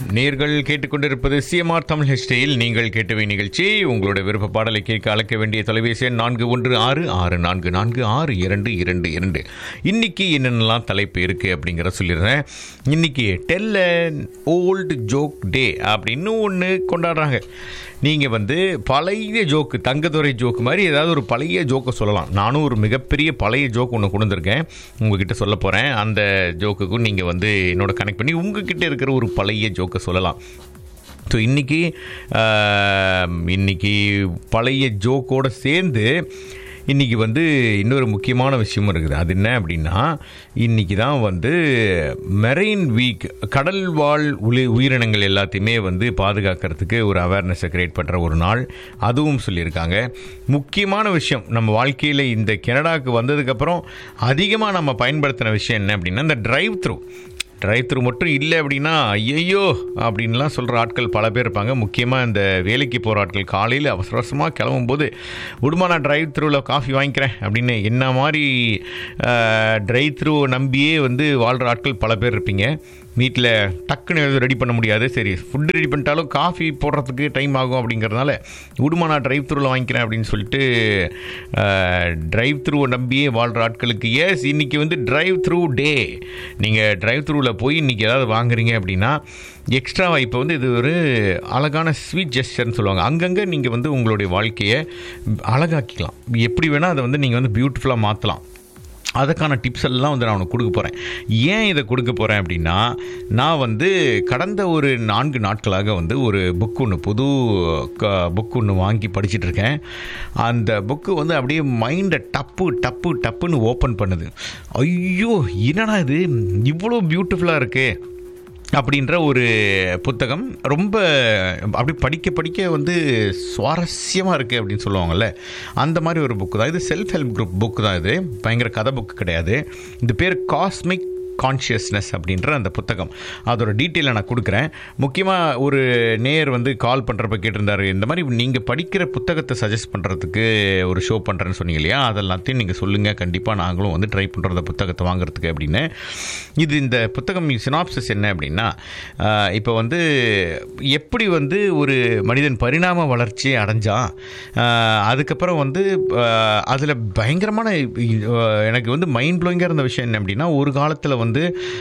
நேர்கள் கேட்டுக்கொண்டிருப்பது சிஎம்ஆர் தமிழ் ஹிஸ்டரியில் நீங்கள் கேட்டவை நிகழ்ச்சி உங்களோட விருப்ப பாடலை கேட்க அழைக்க வேண்டிய தொலைபேசி எண் நான்கு ஒன்று ஆறு ஆறு நான்கு நான்கு ஆறு இரண்டு இரண்டு இரண்டு இன்னைக்கு என்னென்னலாம் தலைப்பு இருக்கு அப்படிங்கிற சொல்லிடுறேன் இன்னைக்கு டெல் ஓல்டு ஜோக் டே அப்படின்னு ஒன்று கொண்டாடுறாங்க நீங்கள் வந்து பழைய ஜோக்கு தங்கதுரை ஜோக்கு மாதிரி ஏதாவது ஒரு பழைய ஜோக்கை சொல்லலாம் நானும் ஒரு மிகப்பெரிய பழைய ஜோக் ஒன்று கொண்டு வந்திருக்கேன் உங்ககிட்ட சொல்ல போகிறேன் அந்த ஜோக்குக்கும் நீங்கள் வந்து என்னோட கனெக்ட் பண்ணி உங்ககிட்ட இருக்கிற ஒரு பழைய ஜோக்கை சொல்லலாம் ஸோ இன்றைக்கி இன்றைக்கி பழைய ஜோக்கோடு சேர்ந்து இன்றைக்கி வந்து இன்னொரு முக்கியமான விஷயமும் இருக்குது அது என்ன அப்படின்னா இன்றைக்கி தான் வந்து மெரெயின் வீக் கடல் வாழ் உளி உயிரினங்கள் எல்லாத்தையுமே வந்து பாதுகாக்கிறதுக்கு ஒரு அவேர்னஸை க்ரியேட் பண்ணுற ஒரு நாள் அதுவும் சொல்லியிருக்காங்க முக்கியமான விஷயம் நம்ம வாழ்க்கையில் இந்த கனடாவுக்கு வந்ததுக்கப்புறம் அதிகமாக நம்ம பயன்படுத்தின விஷயம் என்ன அப்படின்னா இந்த டிரைவ் த்ரூ டிரைவ் த்ரூ மட்டும் இல்லை அப்படின்னா ஐயோ அப்படின்லாம் சொல்கிற ஆட்கள் பல பேர் இருப்பாங்க முக்கியமாக இந்த வேலைக்கு போகிற ஆட்கள் காலையில் அவசர அவசரமாக கிளம்பும்போது விடுமா நான் டிரைவ் த்ரூவில் காஃபி வாங்கிக்கிறேன் அப்படின்னு என்ன மாதிரி டிரைவ் த்ரூ நம்பியே வந்து வாழ்கிற ஆட்கள் பல பேர் இருப்பீங்க வீட்டில் டக்குன்னு எதுவும் ரெடி பண்ண முடியாது சரி ஃபுட்டு ரெடி பண்ணிட்டாலும் காஃபி போடுறதுக்கு டைம் ஆகும் அப்படிங்கிறதுனால விடுமா நான் டிரைவ் த்ரூவில் வாங்கிக்கிறேன் அப்படின்னு சொல்லிட்டு டிரைவ் த்ரூவை நம்பியே வாழ்கிற ஆட்களுக்கு எஸ் இன்றைக்கி வந்து டிரைவ் த்ரூ டே நீங்கள் டிரைவ் த்ரூவில் போய் இன்றைக்கி ஏதாவது வாங்குறீங்க அப்படின்னா எக்ஸ்ட்ராவாக இப்போ வந்து இது ஒரு அழகான ஸ்வீட் ஜெஸ்டர்னு சொல்லுவாங்க அங்கங்கே நீங்கள் வந்து உங்களுடைய வாழ்க்கையை அழகாக்கிக்கலாம் எப்படி வேணால் அதை வந்து நீங்கள் வந்து பியூட்டிஃபுல்லாக மாற்றலாம் அதுக்கான டிப்ஸ் எல்லாம் வந்து நான் உனக்கு கொடுக்க போகிறேன் ஏன் இதை கொடுக்க போகிறேன் அப்படின்னா நான் வந்து கடந்த ஒரு நான்கு நாட்களாக வந்து ஒரு புக் ஒன்று புது புக் ஒன்று வாங்கி படிச்சுட்டு இருக்கேன் அந்த புக்கு வந்து அப்படியே மைண்டை டப்பு டப்பு டப்புன்னு ஓப்பன் பண்ணுது ஐயோ என்னடா இது இவ்வளோ பியூட்டிஃபுல்லாக இருக்குது அப்படின்ற ஒரு புத்தகம் ரொம்ப அப்படி படிக்க படிக்க வந்து சுவாரஸ்யமாக இருக்குது அப்படின்னு சொல்லுவாங்கள்ல அந்த மாதிரி ஒரு புக்கு தான் இது செல்ஃப் ஹெல்ப் குரூப் புக் தான் இது பயங்கர கதை புக்கு கிடையாது இது பேர் காஸ்மிக் கான்ஷியஸ்னஸ் அப்படின்ற அந்த புத்தகம் அதோட டீட்டெயிலை நான் கொடுக்குறேன் முக்கியமாக ஒரு நேயர் வந்து கால் பண்ணுறப்ப கேட்டிருந்தாரு இந்த மாதிரி நீங்கள் படிக்கிற புத்தகத்தை சஜஸ்ட் பண்ணுறதுக்கு ஒரு ஷோ பண்ணுறேன்னு சொன்னீங்க இல்லையா அதெல்லாத்தையும் நீங்கள் சொல்லுங்கள் கண்டிப்பாக நாங்களும் வந்து ட்ரை பண்ணுறோம் அந்த புத்தகத்தை வாங்குறதுக்கு அப்படின்னு இது இந்த புத்தகம் சினாப்சஸ் என்ன அப்படின்னா இப்போ வந்து எப்படி வந்து ஒரு மனிதன் பரிணாம வளர்ச்சியை அடைஞ்சான் அதுக்கப்புறம் வந்து அதில் பயங்கரமான எனக்கு வந்து மைண்ட் ப்ளோயிங்காக இருந்த விஷயம் என்ன அப்படின்னா ஒரு காலத்தில் வந்து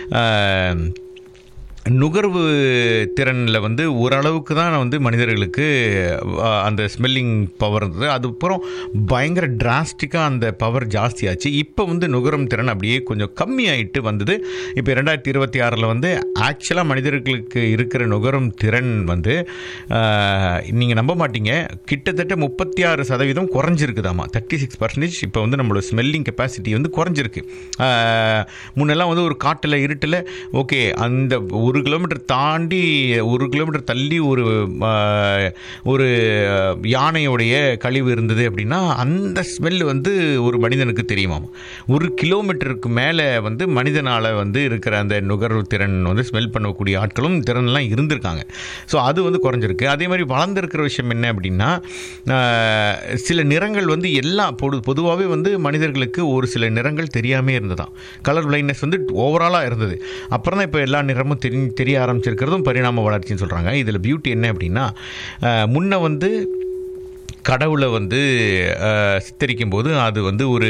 நுகர்வு திறனில் வந்து ஓரளவுக்கு தான் வந்து மனிதர்களுக்கு அந்த ஸ்மெல்லிங் பவர் இருந்தது அதுக்கப்புறம் பயங்கர டிராஸ்டிக்காக அந்த பவர் ஜாஸ்தியாச்சு இப்போ வந்து நுகரும் திறன் அப்படியே கொஞ்சம் கம்மியாயிட்டு வந்தது இப்போ ரெண்டாயிரத்தி இருபத்தி ஆறில் வந்து ஆக்சுவலாக மனிதர்களுக்கு இருக்கிற நுகரும் திறன் வந்து நீங்கள் நம்ப மாட்டீங்க கிட்டத்தட்ட முப்பத்தி ஆறு சதவீதம் குறைஞ்சிருக்குதாமா தேர்ட்டி சிக்ஸ் பர்சன்டேஜ் இப்போ வந்து நம்மளோட ஸ்மெல்லிங் கெப்பாசிட்டி வந்து குறைஞ்சிருக்கு முன்னெல்லாம் வந்து ஒரு காட்டில் இருட்டில் ஓகே அந்த ஒரு கிலோமீட்டர் தாண்டி ஒரு கிலோமீட்டர் தள்ளி ஒரு ஒரு யானையுடைய கழிவு இருந்தது அப்படின்னா அந்த ஸ்மெல் வந்து ஒரு மனிதனுக்கு தெரியுமாம் ஒரு கிலோமீட்டருக்கு மேலே வந்து மனிதனால் வந்து இருக்கிற அந்த நுகர்வு திறன் வந்து ஸ்மெல் பண்ணக்கூடிய ஆட்களும் திறன்லாம் இருந்திருக்காங்க ஸோ அது வந்து குறைஞ்சிருக்கு அதே மாதிரி வளர்ந்துருக்கிற விஷயம் என்ன அப்படின்னா சில நிறங்கள் வந்து எல்லா பொது பொதுவாகவே வந்து மனிதர்களுக்கு ஒரு சில நிறங்கள் தெரியாமே இருந்ததாம் கலர் பிளைண்ட்னஸ் வந்து ஓவராலாக இருந்தது அப்புறம் தான் இப்போ எல்லா நிறமும் தெரி தெரிய ஆரம்பிச்சிருக்கிறதும் பரிணாம வளர்ச்சின்னு சொல்கிறாங்க இதில் பியூட்டி என்ன அப்படின்னா முன்ன வந்து கடவுளை வந்து சித்தரிக்கும் போது அது வந்து ஒரு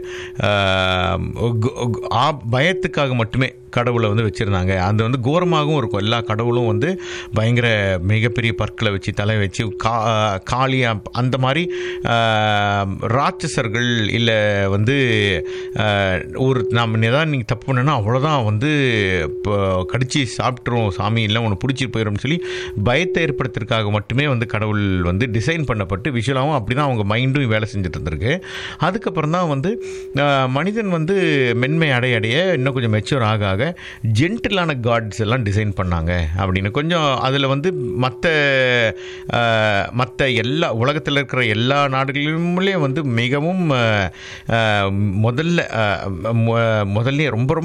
பயத்துக்காக மட்டுமே கடவுளை வந்து வச்சுருந்தாங்க அது வந்து கோரமாகவும் இருக்கும் எல்லா கடவுளும் வந்து பயங்கர மிகப்பெரிய பற்களை வச்சு தலை வச்சு கா காளி அந்த மாதிரி ராட்சசர்கள் இல்லை வந்து ஒரு நம்ம ஏதாவது நீங்கள் தப்பு பண்ணனா அவ்வளோதான் வந்து இப்போ கடிச்சு சாப்பிட்ரும் சாமி இல்லை ஒன்று பிடிச்சிட்டு போயிடும்னு சொல்லி பயத்தை ஏற்படுத்துறதுக்காக மட்டுமே வந்து கடவுள் வந்து டிசைன் பண்ணப்பட்டு விஷுவலாகவும் அப்படி தான் அவங்க மைண்டும் வேலை செஞ்சுட்டு இருந்திருக்கு அதுக்கப்புறம் தான் வந்து மனிதன் வந்து மென்மை அடைய அடைய இன்னும் கொஞ்சம் மெச்சூர் ஆக ஆக ஜென்டிலான காட்ஸ் எல்லாம் டிசைன் பண்ணாங்க அப்படின்னு கொஞ்சம் அதில் வந்து மற்ற மற்ற எல்லா உலகத்தில் இருக்கிற எல்லா நாடுகளிலுமே வந்து மிகவும் முதல்ல முதல்ல ரொம்ப ரொம்ப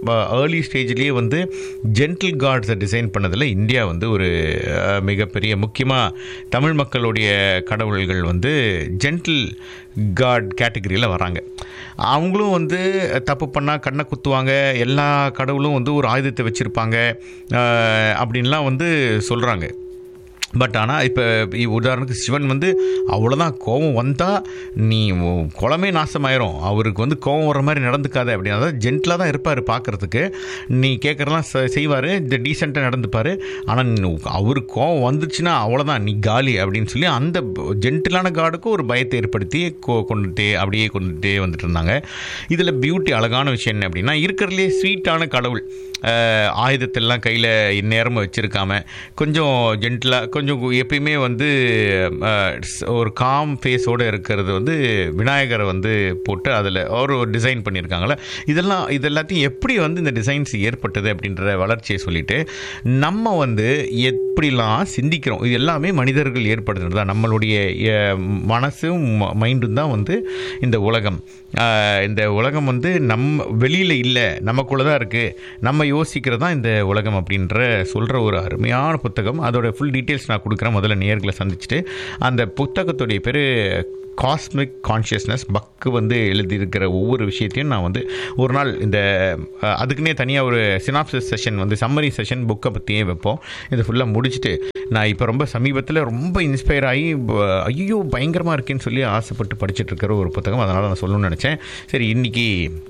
ஏர்லி ஸ்டேஜ்லேயே வந்து ஜென்டில் கார்ட்ஸை டிசைன் பண்ணதில் இந்தியா வந்து ஒரு அஹ், மிகப்பெரிய முக்கியமாக தமிழ் மக்களுடைய கடவுள்கள் வந்து ஜென்டில் காட் கேட்டகரியில் வராங்க அவங்களும் வந்து தப்பு பண்ணால் கண்ணை குத்துவாங்க எல்லா கடவுளும் வந்து ஒரு ஆயுதத்தை வச்சுருப்பாங்க அப்படின்லாம் வந்து சொல்கிறாங்க பட் ஆனால் இப்போ உதாரணத்துக்கு சிவன் வந்து அவ்வளோதான் கோபம் வந்தால் நீ உ- குளமே நாசமாயிரும் அவருக்கு வந்து கோபம் வர மாதிரி நடந்துக்காத அப்படின்னு அதாவது ஜென்டிலாக தான் இருப்பார் பார்க்குறதுக்கு நீ கேட்குறலாம் செய்வார் இந்த டீசெண்டாக நடந்துப்பார் ஆனால் அவருக்கு கோபம் வந்துச்சுன்னா அவ்வளோதான் நீ காலி அப்படின்னு சொல்லி அந்த ஜென்டிலான காடுக்கும் ஒரு பயத்தை ஏற்படுத்தி கொ கொண்டுட்டே அப்படியே கொண்டுட்டே வந்துட்டு இருந்தாங்க இதில் பியூட்டி அழகான விஷயம் என்ன அப்படின்னா இருக்கிறதுலே ஸ்வீட்டான கடவுள் அஹ், ஆயுதத்தெல்லாம் கையில் நேரமும் வச்சுருக்காம கொஞ்சம் ஜென்டிலாக கொஞ்சம் எப்பயுமே வந்து அஹ், ஸ்- ஒரு காம் ஃபேஸோடு இருக்கிறது வந்து விநாயகரை வந்து போட்டு அதில் ஒரு டிசைன் பண்ணியிருக்காங்களே இதெல்லாம் இது எல்லாத்தையும் எப்படி வந்து இந்த டிசைன்ஸ் ஏற்பட்டது அப்படின்ற வளர்ச்சியை சொல்லிட்டு நம்ம வந்து எப்படிலாம் சிந்திக்கிறோம் இது எல்லாமே மனிதர்கள் ஏற்படுத்துறது தான் நம்மளுடைய அஹ், மனசும் ம- மைண்டும் தான் வந்து இந்த உலகம் அஹ், இந்த உலகம் வந்து நம்ம வெளியில் இல்லை நமக்குள்ளே தான் இருக்குது நம்ம யோசிக்கிறது தான் இந்த உலகம் அப்படின்ற சொல்கிற ஒரு அருமையான புத்தகம் அதோட ஃபுல் டீட்டெயில்ஸ் நான் கொடுக்குறேன் முதல்ல நேர்களை சந்திச்சுட்டு அந்த புத்தகத்துடைய பேர் காஸ்மிக் கான்ஷியஸ்னஸ் பக்கு வந்து எழுதியிருக்கிற ஒவ்வொரு விஷயத்தையும் நான் வந்து ஒரு நாள் இந்த அஹ், அதுக்குன்னே தனியாக ஒரு சினாப்சிஸ் செஷன் வந்து சம்மரி செஷன் புக்கை பற்றியே வைப்போம் இதை ஃபுல்லாக முடிச்சுட்டு நான் இப்போ ரொம்ப சமீபத்தில் ரொம்ப இன்ஸ்பயர் ஆகி ப- ஐயோ பயங்கரமாக இருக்கேன்னு சொல்லி ஆசைப்பட்டு படிச்சுட்டு இருக்கிற ஒரு புத்தகம் அதனால் நான் சொல்லணும்னு நினச்சேன் சரி இன்னைக்கு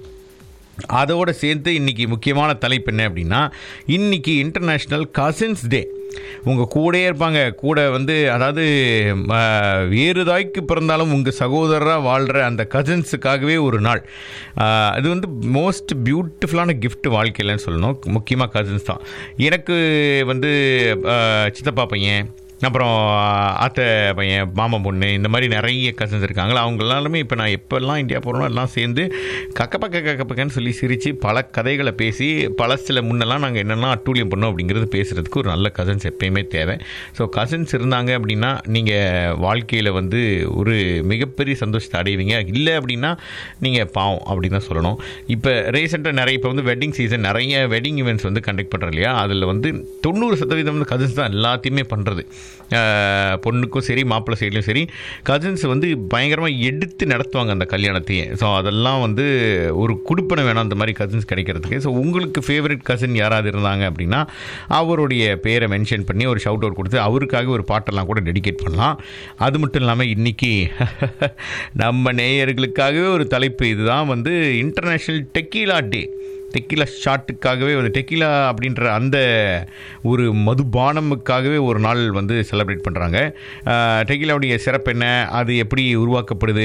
அதோடு சேர்த்து இன்றைக்கி முக்கியமான தலைப்பு என்ன அப்படின்னா இன்றைக்கி இன்டர்நேஷ்னல் கசின்ஸ் டே உங்கள் கூடயே இருப்பாங்க கூட வந்து அதாவது ம, வேறு தாய்க்கு பிறந்தாலும் உங்கள் சகோதரராக வாழ்கிற அந்த கசின்ஸுக்காகவே ஒரு நாள் ஆஹ், அது வந்து மோஸ்ட் பியூட்டிஃபுல்லான gift வாழ்க்கையிலன்னு சொல்லணும் முக்கியமாக கசின்ஸ் தான் எனக்கு வந்து ஆஹ், சித்தப்பா பையன் அப்புறம் அத்தை பையன் மாமன் பொண்ணு இந்த மாதிரி நிறைய கசின்ஸ் இருக்காங்களா அவங்க எல்லாருமே இப்போ நான் எப்போல்லாம் இந்தியா போகிறோனோ எல்லாம் சேர்ந்து கக்கப்பக்க கக்கப்பக்கன்னு சொல்லி சிரித்து பல கதைகளை பேசி பழசில் முன்னெல்லாம் நாங்கள் என்னெல்லாம் அட்டூழியம் பண்ணோம் அப்படிங்கிறது பேசுகிறதுக்கு ஒரு நல்ல கசின்ஸ் எப்பயுமே தேவை ஸோ கசின்ஸ் இருந்தாங்க அப்படின்னா நீங்கள் வாழ்க்கையில் வந்து ஒரு மிகப்பெரிய சந்தோஷத்தை அடைவீங்க இல்லை அப்படின்னா நீங்கள் பாவம் அப்படின்னு தான் சொல்லணும் இப்போ ரீசெண்டாக நிறைய இப்போ வந்து வெட்டிங் சீசன் நிறைய வெட்டிங் ஈவெண்ட்ஸ் வந்து கண்டக்ட் பண்ணுறோம் இல்லையா அதில் வந்து தொண்ணூறு சதவீதம் வந்து கசின்ஸ் தான் எல்லாத்தையுமே பண்ணுறது பொண்ணுக்கும் சரி மாப்பிள்ளை சைட்லையும் சரி கசின்ஸ் வந்து பயங்கரமாக எடுத்து நடத்துவாங்க அந்த கல்யாணத்தையே ஸோ அதெல்லாம் வந்து ஒரு குடுப்பனை வேணும் அந்த மாதிரி கசின்ஸ் கிடைக்கிறதுக்கு ஸோ உங்களுக்கு ஃபேவரட் கசின் யாராவது இருந்தாங்க அப்படின்னா அவருடைய பேரை மென்ஷன் பண்ணி ஒரு ஷவுட் அவுட் கொடுத்து அவருக்காக ஒரு பாட்டெல்லாம் கூட டெடிகேட் பண்ணலாம் அது மட்டும் இல்லாமல் இன்றைக்கி நம்ம நேயர்களுக்காகவே ஒரு தலைப்பு இதுதான் வந்து இன்டர்நேஷ்னல் டெக்கீலா டே டெக்கிலா ஷாட்டுக்காகவே வந்து டெக்கிலா அப்படின்ற அந்த ஒரு மதுபானமுக்காகவே ஒரு நாள் வந்து செலிப்ரேட் பண்ணுறாங்க டெக்கிலாவுடைய சிறப்பு என்ன அது எப்படி உருவாக்கப்படுது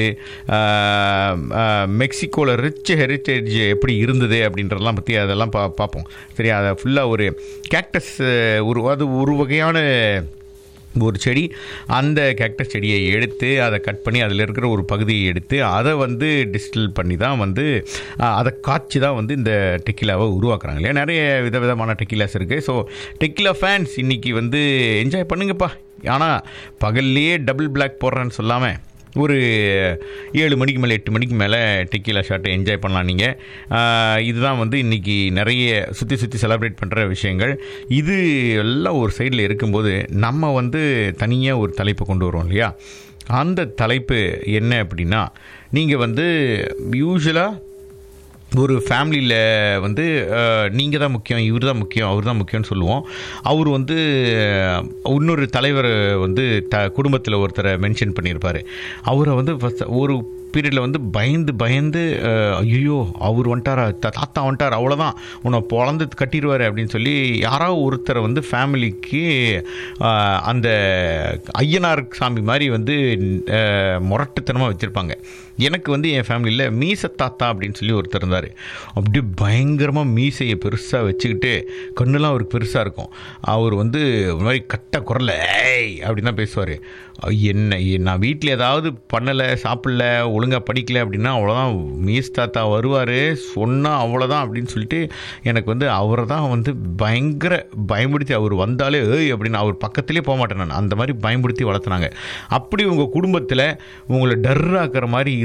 மெக்சிகோவில் ரிச் ஹெரிட்டேஜ் எப்படி இருந்தது அப்படின்றதெல்லாம் பற்றி அதெல்லாம் பா பார்ப்போம் சரி அதை ஃபுல்லாக ஒரு கேக்டஸ் ஒரு அது ஒரு வகையான ஒரு செடி அந்த கேக்டஸ் செடியை எடுத்து அதை கட் பண்ணி அதில் இருக்கிற ஒரு பகுதியை எடுத்து அதை வந்து டிஸ்டில் பண்ணி தான் வந்து ஆஹ், அதை காய்ச்சி தான் வந்து இந்த டெக்கிலாவை உருவாக்குறாங்க இல்லையா நிறைய விதவிதமான டெக்கிலாஸ் இருக்குது ஸோ டெக்கிலா ஃபேன்ஸ் இன்றைக்கி வந்து என்ஜாய் பண்ணுங்கப்பா ஆனால் பகல்லையே டபுள் பிளாக் போடுறேன்னு சொல்லாமல் ஒரு ஏழு மணிக்கு மேலே எட்டு மணிக்கு மேலே டெக்கிலா ஷாட்டை என்ஜாய் பண்ணலாம் நீங்கள் இதுதான் வந்து இன்றைக்கி நிறைய சுற்றி சுற்றி செலிப்ரேட் பண்ணுற விஷயங்கள் இது எல்லாம் ஒரு சைடில் இருக்கும்போது நம்ம வந்து தனியாக ஒரு தலைப்பை கொண்டு வரோம் இல்லையா அந்த தலைப்பு என்ன அப்படின்னா நீங்கள் வந்து யூஸ்வலாக ஒரு ஃபேமிலியில் வந்து நீங்கள் தான் முக்கியம் இவர் தான் முக்கியம் அவர் தான் முக்கியம்னு சொல்லுவோம் அவர் வந்து அஹ், இன்னொரு தலைவர் வந்து த குடும்பத்தில் ஒருத்தரை மென்ஷன் பண்ணியிருப்பார் அவரை வந்து first ஒரு பீரியடில் வந்து பயந்து பயந்து ஐயோ அவர் வந்துட்டாரா தா- தாத்தா வந்துட்டார் அவ்வளோதான் உன்னை பொழந்து கட்டிடுவார் அப்படின்னு சொல்லி யாராவது ஒருத்தரை வந்து ஃபேமிலிக்கு அஹ், அந்த ஐயனார் சாமி மாதிரி வந்து அஹ், முரட்டுத்தனமாக வச்சுருப்பாங்க எனக்கு வந்து என் ஃபேமிலியில் மீச தாத்தா அப்படின்னு சொல்லி ஒருத்தர் இருந்தார் அப்படியே பயங்கரமாக மீசையை பெருசாக வச்சுக்கிட்டு கண்ணுலாம் அவருக்கு பெருசாக இருக்கும் அவர் வந்து ஒரு மாதிரி கட்ட குரல்ல ஏய் அப்படின்னு தான் பேசுவார் என்ன நான் வீட்டில் ஏதாவது பண்ணலை சாப்பிடல ஒழுங்காக படிக்கல அப்படின்னா அவ்வளோதான் மீஸ் தாத்தா வருவார் சொன்னால் அவ்வளோதான் அப்படின்னு சொல்லிட்டு எனக்கு வந்து அவரை தான் வந்து பயங்கர பயமுடுத்தி அவர் வந்தாலே ஏய் அப்படின்னு அவர் பக்கத்துலேயே போக மாட்டேன் நான் அந்த மாதிரி பயமுடுத்தி வளர்த்துனாங்க அப்படி உங்கள் குடும்பத்தில் உங்களை டர்ராக்கிற மாதிரி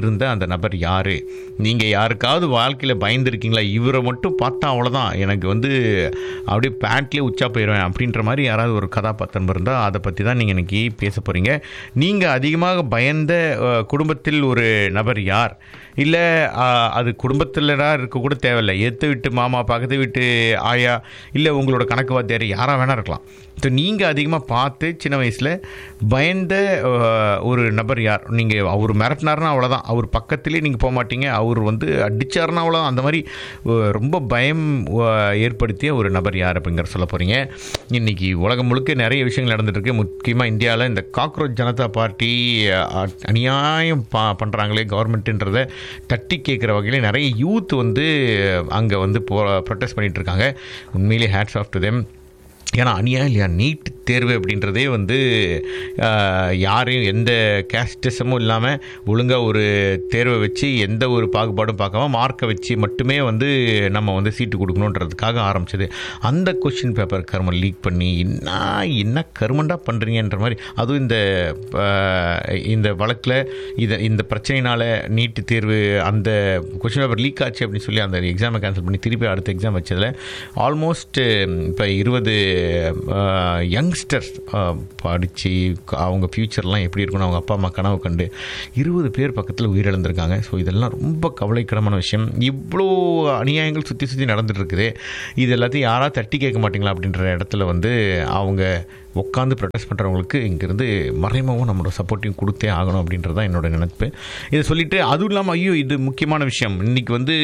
இருந்த அந்த நபர் யாரு நீங்க யாருக்காவது வாழ்க்கையில பயந்துருக்கீங்களா இவரை மட்டும் பார்த்தா அவ்வளவுதான் எனக்கு வந்து அப்படியே பேண்ட்லேயே உச்சா போயிடுவேன் அப்படின்ற மாதிரி யாராவது ஒரு கதாபாத்திரம் இருந்தால் அதை பற்றி தான் நீங்கள் இன்னைக்கு பேச போகிறீங்க நீங்கள் அதிகமாக பயந்த அஹ், குடும்பத்தில் ஒரு நபர் யார் இல்லை அது குடும்பத்திலடா இருக்க கூட தேவையில்லை ஏற்று வீட்டு மாமா பக்கத்து வீட்டு ஆயா இல்லை உங்களோட கணக்கு வாத்தியார் யாராக வேணா இருக்கலாம் ஸோ நீங்கள் அதிகமாக பார்த்து சின்ன வயசில் பயந்த அஹ், ஒரு நபர் யார் நீங்கள் அவர் மிரட்டினார்னா அவ்வளோதான் அவர் பக்கத்துலேயே நீங்கள் போக மாட்டீங்க அவர் வந்து அடிச்சாருன்னா அவ்வளோதான் அந்த மாதிரி அஹ், ரொம்ப பயம் அஹ், ஏற்படுத்திய ஒரு நபர் யார் அப்படிங்கிற சொல்ல போகிறீங்க இன்றைக்கி உலகம் முழுக்க நிறைய விஷயங்கள் நடந்துட்டு இருக்கு முக்கியமாக இந்தியாவில் இந்த காக்ரோச் ஜனதா பார்ட்டி அஹ், அநியாயம் பா பண்ணுறாங்களே கவர்மெண்ட்டுன்றதை தட்டி கேட்குற வகையில் நிறைய யூத் வந்து அங்கே வந்து போ ப்ரொட்டஸ்ட் பண்ணிட்டு இருக்காங்க உண்மையிலே ஹேட்ஸ் ஆஃப் டு தெம் ஏன்னா அநியாயம் இல்லையா நீட் தேர்வு அப்படின்றதே வந்து ஆஹ், யாரையும் எந்த கேஸ்டிசமும் இல்லாமல் ஒழுங்காக ஒரு தேர்வை வச்சு எந்த ஒரு பாகுபாடும் பார்க்காம மார்க்கை வச்சு மட்டுமே வந்து நம்ம வந்து சீட்டு கொடுக்கணுன்றதுக்காக ஆரம்பிச்சது அந்த கொஷின் பேப்பர் கருமம் லீக் பண்ணி என்ன என்ன கருமண்டா பண்ணுறீங்கன்ற மாதிரி அதுவும் இந்த ஆஹ், இந்த வழக்கில் இதை இந்த பிரச்சனையினால் நீட்டு தேர்வு அந்த கொஷின் பேப்பர் லீக் ஆச்சு அப்படின்னு சொல்லி அந்த எக்ஸாமை கேன்சல் பண்ணி திருப்பி அடுத்த எக்ஸாம் வச்சதில் ஆல்மோஸ்ட் இப்போ இருபது யங்ஸ்டர்ஸ் படித்து அவங்க ஃப்யூச்சர்லாம் எப்படி இருக்குன்னு அவங்க அப்பா அம்மா கனவு கண்டு இருபது பேர் பக்கத்தில் உயிரிழந்திருக்காங்க ஸோ இதெல்லாம் ரொம்ப கவலைக்கிடமான விஷயம் இவ்வளோ அநியாயங்கள் சுற்றி சுற்றி நடந்துட்டு இருக்குது இது எல்லாத்தையும் யாராவது தட்டி கேட்க மாட்டீங்களா அப்படின்ற இடத்துல வந்து அவங்க உட்காந்து ப்ரொடெஸ்ட் பண்ணுறவங்களுக்கு இங்கேருந்து மறைமுகம் நம்மளோட சப்போர்ட்டையும் கொடுத்தே ஆகணும் அப்படின்றது தான் என்னோட நினைப்பு இதை சொல்லிவிட்டு அதுவும் இல்லாமல் ஐயோ இது முக்கியமான விஷயம் இன்றைக்கி வந்து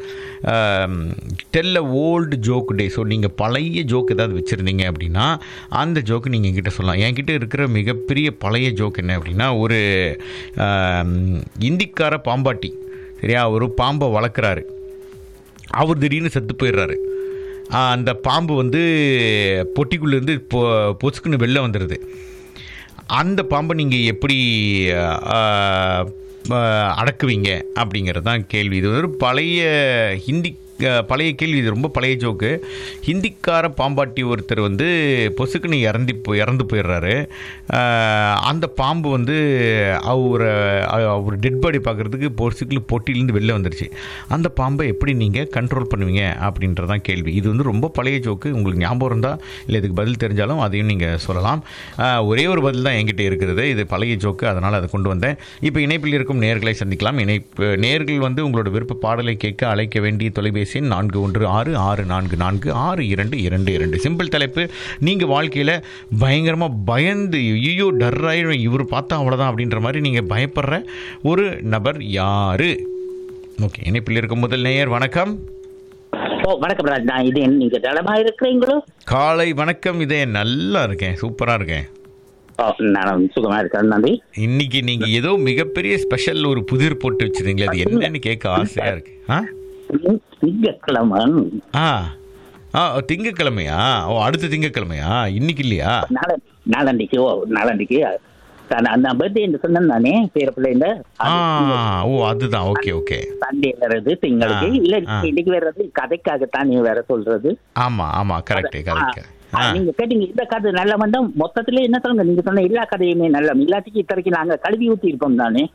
tell a old joke day so நீங்கள் பழைய ஜோக் ஏதாவது வச்சுருந்தீங்க அப்படின்னா அந்த ஜோக்கு நீங்கள் என்கிட்ட சொல்லலாம் என்கிட்ட இருக்கிற மிகப்பெரிய பழைய ஜோக் என்ன அப்படின்னா ஒரு ஆம், இந்திக்கார பாம்பாட்டி சரியா ஒரு பாம்பை வளர்க்குறாரு அவர் திடீர்னு செத்து போயிடுறாரு ஆ, அந்த பாம்பு வந்து பொட்டிக்குள்ளேருந்து பொ பொசுக்குன்னு வெளில வந்துடுது அந்த பாம்பை நீங்கள் எப்படி ஆ, ஆ, அடக்குவீங்க அப்படிங்கிறது தான் கேள்வி இது ஒரு பழைய ஹிந்தி ஆ, பழைய கேள்வி இது ரொம்ப பழைய ஜோக்கு ஹிந்திக்கார பாம்பாட்டி ஒருத்தர் வந்து பொசுக்குன்னு இறந்தி போ இறந்து போயிடுறாரு ஆ, அந்த பாம்பு வந்து அவரை அவர் டெட் பாடி பார்க்குறதுக்கு பொசுக்குல பொட்டிலேருந்து வெளில வந்துருச்சு அந்த பாம்பை எப்படி நீங்கள் கண்ட்ரோல் பண்ணுவீங்க அப்படின்றதான் கேள்வி இது வந்து ரொம்ப பழைய ஜோக்கு உங்களுக்கு ஞாபகம் இருந்தால் இல்லை இதுக்கு பதில் தெரிஞ்சாலும் அதையும் நீங்கள் சொல்லலாம் ஆ, ஒரே ஒரு பதில் தான் என்கிட்ட இருக்கிறது இது பழைய ஜோக்கு அதனால் அதை கொண்டு வந்தேன் இப்போ இணைப்பில் இருக்கும் நேர்களை சந்திக்கலாம் இணைப்பு நேர்கள் வந்து உங்களோட விருப்ப பாடலை கேட்க அழைக்க வேண்டிய தொலைபேசி எண் நான்கு ஒன்று ஆறு ஆறு நான்கு நான்கு ஆறு இரண்டு இரண்டு இரண்டு சிம்பிள் தலைப்பு நீங்கள் வாழ்க்கையில் பயங்கரமாக பயந்து ஐயோ டர்ராயிடும் இவர் பார்த்தா அவ்வளோதான் அப்படின்ற மாதிரி நீங்கள் பயப்படுற ஒரு நபர் யாரு ஓகே இணைப்பில் இருக்கும் முதல் நேயர் வணக்கம் ஓ வணக்கம் ராஜ் நான் இது என்ன, நீங்க நலமா இருக்கிறீங்களோ காலை வணக்கம் இதே நல்லா இருக்கேன் சூப்பராக இருக்கேன் ஓ நான் சுகமா இருக்கேன் நன்றி இன்னைக்கு நீங்க ஏதோ மிகப்பெரிய ஸ்பெஷல் ஒரு புதிர் போட்டு வச்சிருந்தீங்களே அது என்னன்னு கேட்க ஆசையா இருக்கு ஆ திங்க- திங்கட்கிழமை ஆ ஆ திங்கக்கிழமையா ஓ அடுத்த திங்கக்கிழமையா இன்னைக்கு இல்லையா நாளை நாளன்னைக்கு ஓ நாளன்னைக்கு நான் அந்த பர்த்டே என்று சொன்னேன் நானே பேர பிள்ளைங்க ஆ ஓ அதுதான் ஓகே ஓகே சண்டே வர்றது திங்களுக்கு ஆ, இல்ல ஆ. இன்னைக்கு வர்றது கதைக்காகத்தான் நீ வேற சொல்றது ஆமா ஆமா கரெக்ட் கரெக்ட் ஆ, நீங்க கேட்டீங்க இந்த கதை நல்ல வந்தோம் மொத்தத்துல என்ன சொல்லுங்க நீங்க சொன்ன எல்லா கதையுமே நல்ல இல்லாட்டிக்கு இத்தனைக்கு நாங்க கழுவி ஊத்தி இருப்போம் தானே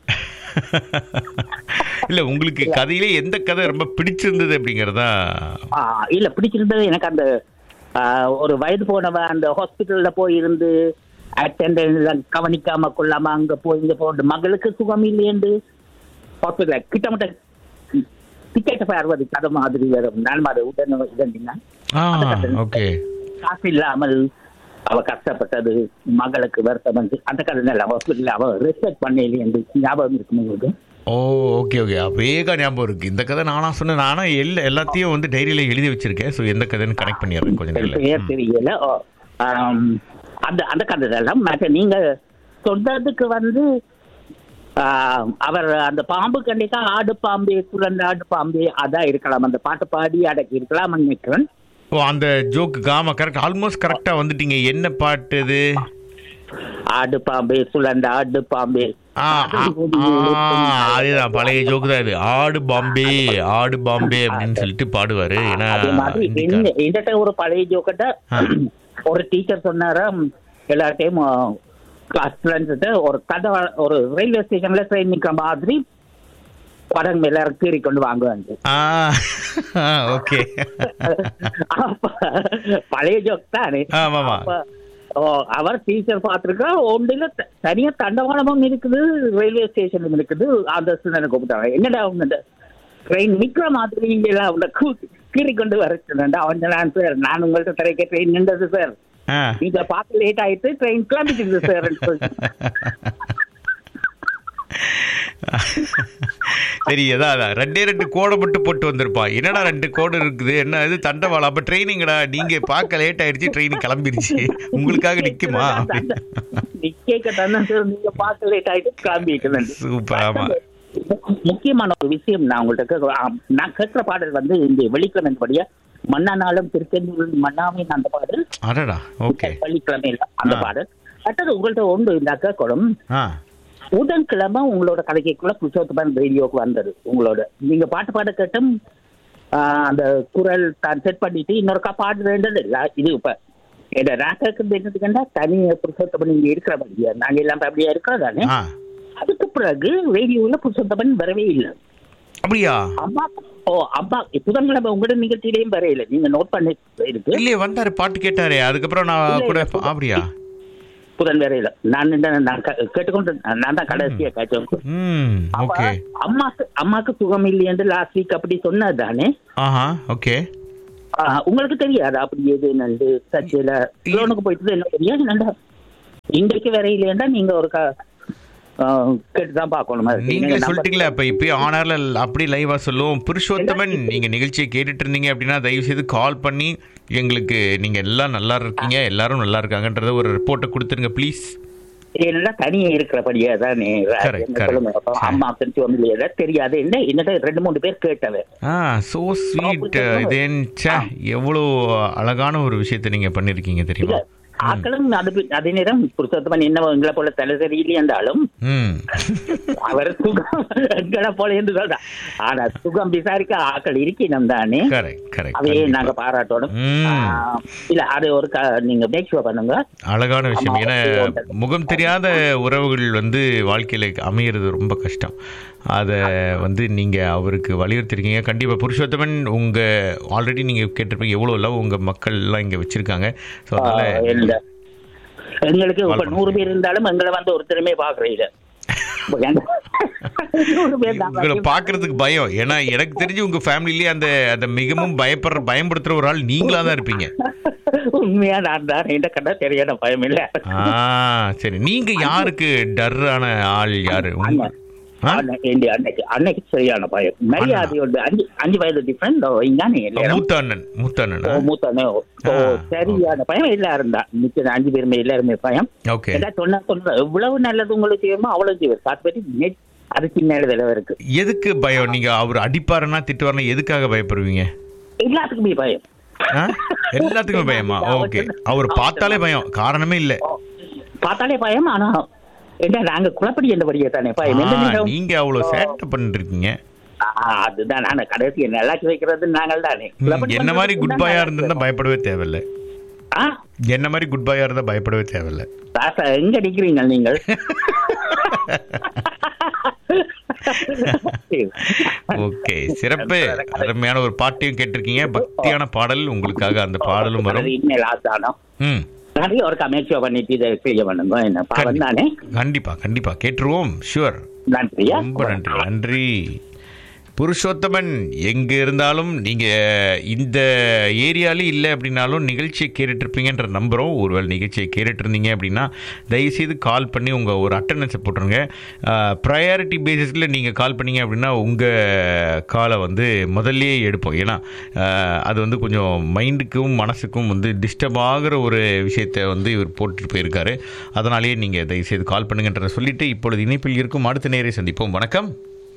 இல்ல உங்களுக்கு கதையிலே எந்த கதை ரொம்ப பிடிச்சிருந்தது அப்படிங்கறதா ஆ, இல்ல பிடிச்சிருந்தது எனக்கு அந்த ஆ, ஒரு வயது போனவ அந்த ஹாஸ்பிட்டல்ல போய் இருந்து அட்டெண்டன்ஸ் கவனிக்காம கொள்ளாம அங்க போய் இங்க போட்டு மகளுக்கு சுகம் இல்லையண்டு ஹாஸ்பிட்டல் கிட்டமட்ட டிக்கெட் அறுபது கதை மாதிரி வரும் நான் அது உடனே இதண்டினா ஆ ஓகே காசு இல்லாமல் அவ கஷ்டப்பட்டது மகளுக்கு வருத்தம் வந்து அந்த கதை நல்ல ஹாஸ்பிட்டல் அவ ரெஸ்பெக்ட் பண்ணலையே ஞாபகம் இருக்கும் உங்களுக்கு ஓ ஓகே ஓகே வேக ஞாபகம் இருக்கு இந்த கதை நானா சொன்னேன் நானா எல்லா எல்லாத்தையும் வந்து டைரியில எழுதி வச்சிருக்கேன் ஸோ எந்த கதைன்னு கனெக்ட் பண்ணிடுறேன் கொஞ்சம் பெயர் நேரம் தெரியல ஓ, ஆம், அந்த அந்த கதை எல்லாம் மற்ற நீங்க சொல்றதுக்கு வந்து ஆம், அவர் அந்த பாம்பு கண்டிப்பா ஆடு பாம்பே குழந்தை ஆடு பாம்பே அதான் இருக்கலாம் அந்த பாட்டு பாடி அடக்கி இருக்கலாம் நினைக்கிறேன் ஓ அந்த ஜோக்கு ஆமா கரெக்ட் ஆல்மோஸ்ட் கரெக்டா வந்துட்டீங்க என்ன பாட்டு இது ஆடு பாம்பே சுழந்த ஆடு பாம்பே ஆ, ஆ, ஆ, அதேதான் பழைய ஜோக்கு தான் இது ஆடு பாம்பே ஆடு பாம்பே அப்படின்னு சொல்லிட்டு பாடுவாரு ஏன்னா அதே மாதிரி ஹிந்திக்காரர். இந்த- என்கிட்ட ஒரு பழைய ஜோக்கிட்ட ஒரு டீச்சர் சொன்னாராம் எல்லார்ட்டையும் கிளாஸ் ஃப்ரெண்ட்ஸ்கிட்ட ஒரு கதை ஒரு ரயில்வே ஸ்டேஷன்ல ட்ரெயின் நிக்கிற மாதிரி படம் எல்லாரும் கீறி கொண்டு வாங்குவாங்க ஆ ஓகே அப்ப பழைய ஜோக் தானே ஆமாமா. அப்ப, ஓ, அவர் டீச்சர் பார்த்திருக்கா ஒன்றில த- தனியா தண்டவாளமும் இருக்குது ரயில்வே ஸ்டேஷனும் இருக்குது அந்த சின்ன கூப்பிட்டாங்க என்னடா அவங்க ட்ரெயின் நிக்கிற மாதிரி இங்க எல்லாம் அவனை கீறி கொண்டு வர சொன்னா அவன் சொன்னான் சார் நான் உங்கள்ட்ட திரைக்க ட்ரெயின் நின்றது சார் ஆ நீங்க பார்த்து லேட் ஆயிட்டு ட்ரெயின் கிளம்பிட்டு சார் சரி அதான் அதான் ரெண்டே ரெண்டு கோடை மட்டும் போட்டு வந்திருப்பான் என்னடா ரெண்டு கோடு இருக்குது என்ன இது தண்டவாளம் அப்ப ட்ரைனிங்கடா நீங்க பார்க்க லேட் ஆயிடுச்சு ட்ரெயின் கிளம்பிருச்சு உங்களுக்காக நிக்குமா நிக்க தானே சார் நீங்க பார்த்து லேட் ஆயிட்டு கிளம்பிட்டு சூப்பர் ஆமா முக்கியமான ஒரு விஷயம் நான் உங்கள்ட்ட கேட்க- ஆ, நான் கேட்கிற பாடல் வந்து இந்த வெள்ளிக்கிழமைப்படியா மன்னானாலும் திருச்செந்தூர் மன்னாமின் அந்த பாடல் அடடா ஓகே வெள்ளிக்கிழமையில அந்த ஆ. பாடல் அடுத்தது உங்கள்ட்ட ஒன்று இந்த கேட்கணும் ஆ புதன்கிழமை உங்களோட கதைக்குள்ள புருஷோத்தமன் ரேடியோக்கு வந்தது உங்களோட நீங்க பாட்டு பாட கேட்டும் ஆ, அந்த குரல் தான் செட் பண்ணிட்டு இன்னொருக்கா பாட்டு வேண்டது இல்ல இது இப்ப என்ன நான் கேட்கறது என்னதுக்குன்னா தனி புருஷோத்தமன் இங்க இருக்கிற மாதிரியா நாங்க எல்லாம் இப்ப அப்படியா இருக்கிறோம் தானே ஆ அதுக்கு பிறகு ரேடியோல புருஷோத்தமன் வரவே இல்லை அப்படியா அம்மா ஓ அம்மா புதன்கிழமை உங்களோட நிகழ்ச்சியிலையும் வரையில நீங்க நோட் பண்ணி இருக்கு இல்லையே வந்தாரு பாட்டு கேட்டாரே அதுக்கப்புறம் நான் இல்ல, கூட இல்ல. அப்படியா புதன் வரையில நான் இந்த- நான் க- கேட்டுக்கொண்டு நான் தான் கடைசியா கேட்டேன் ம் அப்ப ஓகே அம்மாக்கு அம்மாக்கு சுகம் இல்லையென்று லாஸ்ட் வீக் அப்படி சொன்னதானே ஆஹா ஓகே உங்களுக்கு தெரியாது அப்படி எது நண்டு சர்ச்சையில லோனுக்கு போயிட்டு என்ன தெரியாது நண்டா இன்றைக்கு வேற இல்லையா நீங்க ஒரு க- ஆ, கேட்டுதான் பார்க்கணும் அது. நீங்க நீங்க சொல்லிட்டீங்களா அப்ப இப்பயே ஆனர்ல அப்படி லைவா சொல்லுவோம் புருஷோத்தமன் நீங்க நிகழ்ச்சியை கேட்டுட்டு இருந்தீங்க அப்படின்னா தயவு செய்து கால் பண்ணி எங்களுக்கு நீங்க எல்லாம் நல்லா இருக்கீங்க எல்லாரும் நல்லா இருக்காங்கன்றத ஒரு ரிப்போர்ட்டை கொடுத்துருங்க ப்ளீஸ் என்னடா தனியா இருக்கிறபடியா தானே Correct, என்ன correct. சொல்லுங்க அப்ப அம்மா திருச்சி வந்து இல்லையா தெரியாது என்ன என்னட்ட ரெண்டு மூணு பேர் கேட்டவன் ஆ சோ ஸ்வீட் புருஷோத்தமன். இதேன் ச்சே எவ்வளோ அழகான ஒரு விஷயத்தை நீங்க பண்ணிருக்கீங்க இல்ல தெரியுமா ஆக்களும் அது அதே நேரம் புருஷோத்தமன் என்ன எங்களை போல தலை சரியில்லையாண்டாலும் ம் அவர் சுகம் எங்களை போல என்று சொல்றான் ஆனா சுகம் விசாரிக்க ஆக்கள் இருக்கணும் தானே கரெக்ட் கரெக்ட் அதையே நாங்க பாராட்டணும் ம். ஆ, இல்ல அது ஒரு க- நீங்க மேக் ஷோ பண்ணுங்க அழகான விஷயம் ஆமா, ஏன்னா okay. முகம் தெரியாத உறவுகள் வந்து வாழ்க்கையில அமையிறது ரொம்ப கஷ்டம் அதை வந்து நீங்க அவருக்கு வலியுறுத்திருக்கீங்க கண்டிப்பா புருஷோத்தமன் உங்க ஆல்ரெடி நீங்க கேட்டிருப்பீங்க எவ்வளவு லவ் உங்க மக்கள் எல்லாம் இங்க வச்சிருக்காங்க ஸோ ஆ, அதனால இல்ல எங்களுக்கு இப்ப Call நூறு பேர் இருந்தாலும் எங்களை வந்து ஒருத்தருமே பாக்குறீங்க நூறு பேர் தான் உங்களை பாக்குறதுக்கு பயம் ஏன்னா எனக்கு தெரிஞ்சு உங்க ஃபேமிலிலேயே அந்த அந்த மிகவும் பயப்படுற பயன்படுத்துற ஒரு ஆள் நீங்களா தான் இருப்பீங்க உண்மையா நான் தான் எந்த கண்டா சரியான பயம் இல்ல ஆ சரி நீங்க யாருக்கு டர்ரான ஆள் யாரு உங்க- ஆ? அன்னை- ஏண்டி அன்னைக்கு அன்னைக்கு சரியான பயம் மரியாதையோட அஞ்சு அஞ்சு வயது டிஃபரெண்ட் இங்கானே இல்லையா மூத்த அண்ணன் மூத்த அண்ணன் ஓ, மூத்தனே ஓ, ஓ, ஆ. சரியான பயம் எல்லாரும் தான் நிச்சயம் அஞ்சு பேருமே எல்லாருமே பயம் ஓகே ஏதா சொன்னா சொல்ற எவ்வளவு நல்லது உங்களுக்கு செய்யுமோ அவ்வளவு செய்வார் காத்து பற்றி நெட் அது சின்ன விளைவு இருக்கு எதுக்கு பயம் நீங்க அவர் அடிப்பாருன்னா திட்டுவாருன்னா எதுக்காக பயப்படுவீங்க எல்லாத்துக்குமே பயம் ஆ? எல்லாத்துக்குமே பயமா ஓகே அவர் பார்த்தாலே பயம் காரணமே இல்ல பார்த்தாலே பயம் ஆனா என்ன நாங்க குழப்படி என்றபடியே தானே பயம் எந்த ஆ, நேரம் நீங்க அவ்வளவு சேட்டை பண்ணிட்டு இருக்கீங்க ஆ, அதுதான் நான் கடைசி நல்லாக்கி வைக்கிறது நாங்கள் தானே ம், குழப்படி என்ன மாதிரி பண்றதுக்கு குட் தான் பாயா நாங்கள் இருந்தா பயப்படவே தேவையில்ல ஆ என்ன மாதிரி குட் பாயா இருந்தா பயப்படவே தேவையில்ல ராசா எங்க அடிக்கிறீங்க நீங்கள் ஓகே சிறப்பு அருமையான ஒரு பாட்டையும் கேட்டிருக்கீங்க பக்தியான பாடல் உங்களுக்காக அந்த பாடலும் வரும் இனிமேல் ஆசானம் ம் நிறைய ஒரு கமேக்ஷோ பண்ணிட்டு இதை செய்ய பண்ணுங்க என்ன பாவம் தானே கண்டிப்பா கண்டிப்பா கேட்டுருவோம் ஷுவர் நன்றியா ரொம்ப நன்றி நன்றி புருஷோத்தமன் எங்க இருந்தாலும் நீங்க இந்த ஏரியாலே இல்லை அப்படின்னாலும் நிகழ்ச்சியை கேட்டுட்டு இருப்பீங்கன்ற நம்புறோம் ஒருவேளை நிகழ்ச்சியை கேட்டுட்டு இருந்தீங்க அப்படின்னா தயவுசெய்து கால் பண்ணி உங்க ஒரு அட்டண்டன்ஸை போட்டுருங்க ப்ரையாரிட்டி பேசிஸில் நீங்கள் கால் பண்ணீங்க அப்படின்னா உங்கள் காலை வந்து முதல்லயே எடுப்போம் ஏன்னா ஆஹ், அது வந்து கொஞ்சம் மைண்டுக்கும் மனசுக்கும் வந்து டிஸ்டர்ப் ஆகிற ஒரு விஷயத்தை வந்து இவர் போட்டுட்டு போயிருக்காரு அதனாலேயே நீங்கள் தயவுசெய்து கால் பண்ணுங்கன்றத சொல்லிட்டு இப்பொழுது இணைப்பில் இருக்கும் அடுத்த நேரை சந்திப்போம் வணக்கம்